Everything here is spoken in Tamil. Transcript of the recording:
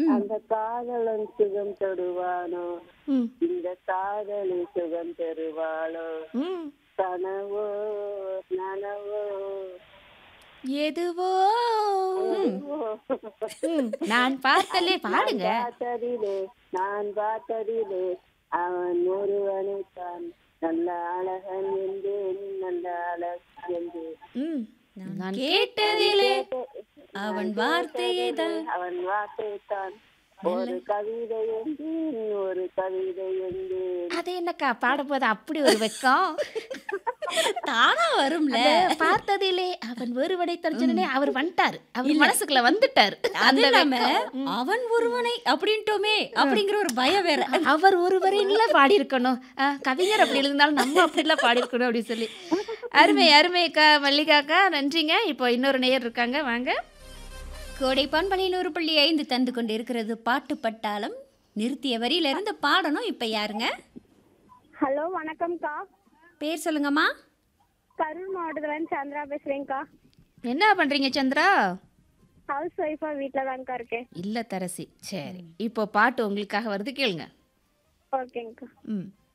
அந்த காதலன் சுகம் தருவானோ ம் இந்த காதலி சுகம் தருவாளோ ம் கனவோ நனவோ எதுவோ ம், நான் பார்த்தலே பாடுங்க பார்த்ததிலே நான் பார்த்ததிலே அவன் ஒருவனை தான் நல்ல அழகன் என்றேன் நல்ல அழகன் என்றேன் ம் நான் கேட்டதிலே அவன் வார்த்தையை தான் அவன் வார்த்தை தான் ஒரு கவிதை என்றேன் ஒரு கவிதை என்றேன் அது என்னக்கா பாடும்போது அப்படி ஒரு வெக்கம் தானா வரும்ல அந்த பார்த்ததிலே அவன் ஒருவனை தரச்சுனே அவர் வந்துட்டாரு அவர் மனசுக்குள்ள வந்துட்டாரு அது அந்த இல்லாம வெக்கம். அவன் ஒருவனை அப்படின்ட்டோமே அப்படிங்கிற ஒரு பயம் வேற அவர் ஒருவரையில பாடி இருக்கணும் கவிஞர் அப்படி இருந்தாலும் நம்ம அப்படிலாம் பாடி இருக்கணும் அப்படின்னு சொல்லி அருமை அருமைக்கா மல்லிகாக்கா நன்றிங்க இப்போ இன்னொரு நேயர் இருக்காங்க வாங்க கோடை பண்பலை நூறு புள்ளி ஐந்து தந்து கொண்டு இருக்கிறது பாட்டு பட்டாளம் நிறுத்திய வரியில இருந்து பாடணும் இப்ப யாருங்க ஹலோ வணக்கம்க்கா பேர் சொல்லுங்கம்மா கரூர் மாவட்டத்துல இருந்து சந்திரா பேசுறேங்க்கா என்ன பண்றீங்க சந்திரா ஹவுஸ் ஒய்ஃபா வீட்டில் தான்க்கா இருக்கேன் இல்ல தரசி சரி இப்போ பாட்டு உங்களுக்காக வருது கேளுங்க ஓகேங்க்கா ம்